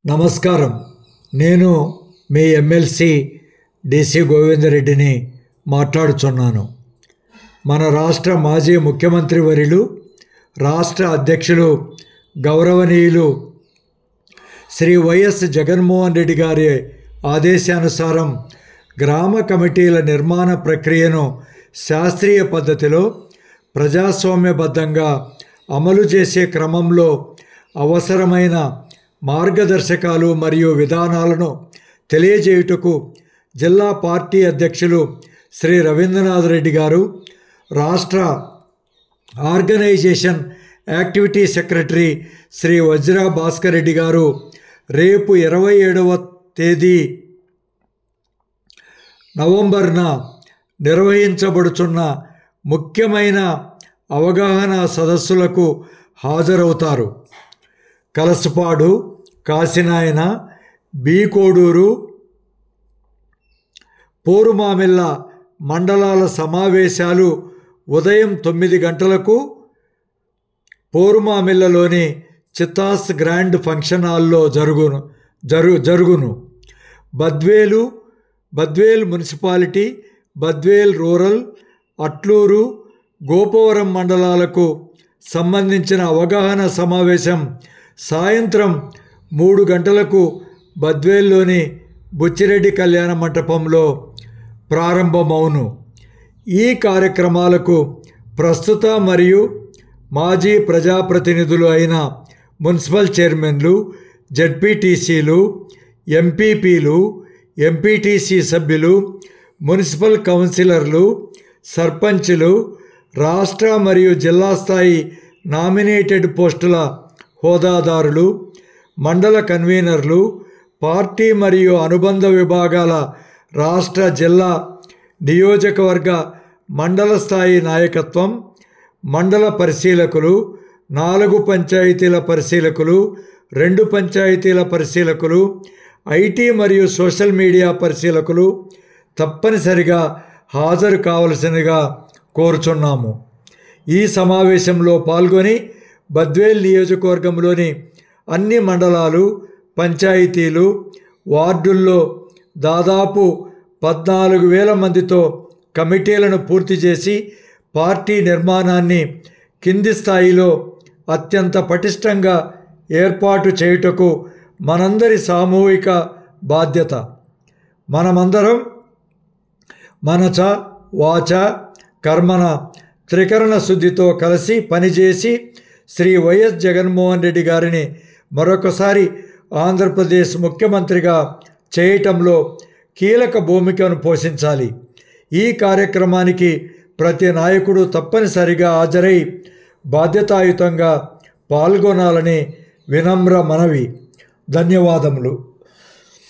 నమస్కారం నేను మీ MLC DC గోవిందరెడ్డిని మాట్లాడుచున్నాను మన రాష్ట్ర మాజీ ముఖ్యమంత్రి వర్యులు రాష్ట్ర అధ్యక్షులు గౌరవనీయులు శ్రీ వైఎస్ జగన్మోహన్ రెడ్డి గారి ఆదేశానుసారం గ్రామ కమిటీల నిర్మాణ ప్రక్రియను శాస్త్రీయ పద్ధతిలో ప్రజాస్వామ్యబద్ధంగా అమలు చేసే క్రమంలో అవసరమైన మార్గదర్శకాలు మరియు విధానాలను తెలియజేయుటకు జిల్లా పార్టీ అధ్యక్షులు శ్రీ రవీంద్రనాథ్ రెడ్డి గారు రాష్ట్ర organization activity secretary Shri Vajra Bhaskar Reddy garu రేపు ఇరవై ఏడవ తేదీ నవంబర్న నిర్వహించబడుచున్న ముఖ్యమైన అవగాహన సదస్సులకు హాజరవుతారు కలసపాడు కాసినాయన బీకోడూరు పోరుమామిళ్ళ మండలాల సమావేశాలు ఉదయం తొమ్మిది గంటలకు పోరుమామిళ్ళలోని చిత్తాస్ గ్రాండ్ ఫంక్షన్ హాల్లో జరుగును జరు జరుగును బద్వేలు బద్వేల్ మున్సిపాలిటీ బద్వేల్ రూరల్ అట్లూరు గోపవరం మండలాలకు సంబంధించిన అవగాహన సమావేశం సాయంత్రం మూడు గంటలకు బద్వేల్లోని బుచ్చిరెడ్డి కళ్యాణ మంటపంలో ప్రారంభమవును ఈ కార్యక్రమాలకు ప్రస్తుత మరియు మాజీ ప్రజాప్రతినిధులు అయిన మున్సిపల్ చైర్మన్లు జడ్పీటీసీలు ఎంపీపీలు ఎంపీటీసీ సభ్యులు మున్సిపల్ కౌన్సిలర్లు సర్పంచులు రాష్ట్ర మరియు జిల్లా స్థాయి నామినేటెడ్ పోస్టుల హోదాదారులు మండల కన్వీనర్లు పార్టీ మరియు అనుబంధ విభాగాల రాష్ట్ర జిల్లా నియోజకవర్గ మండల స్థాయి నాయకత్వం మండల పరిశీలకులు నాలుగు పంచాయతీల పరిశీలకులు రెండు పంచాయతీల పరిశీలకులు ఐటీ మరియు సోషల్ మీడియా పరిశీలకులు తప్పనిసరిగా హాజరు కావలసిందిగా కోరుచున్నాము ఈ సమావేశంలో పాల్గొని బద్వేల్ నియోజకవర్గంలోని అన్ని మండలాలు పంచాయతీలు వార్డుల్లో దాదాపు పద్నాలుగు వేల మందితో కమిటీలను పూర్తి చేసి పార్టీ నిర్మాణాన్ని కింది స్థాయిలో అత్యంత పటిష్టంగా ఏర్పాటు చేయుటకు మనందరి సామూహిక బాధ్యత మనమందరం మనచ వాచ కర్మన త్రికరణ శుద్ధితో కలిసి పనిచేసి శ్రీ వైఎస్ జగన్మోహన్ రెడ్డి గారిని మరొకసారి ఆంధ్రప్రదేశ్ ముఖ్యమంత్రిగా చేయటంలో కీలక భూమికను పోషించాలి ఈ కార్యక్రమానికి ప్రతి నాయకుడు తప్పనిసరిగా హాజరై బాధ్యతాయుతంగా పాల్గొనాలని వినమ్ర మనవి ధన్యవాదములు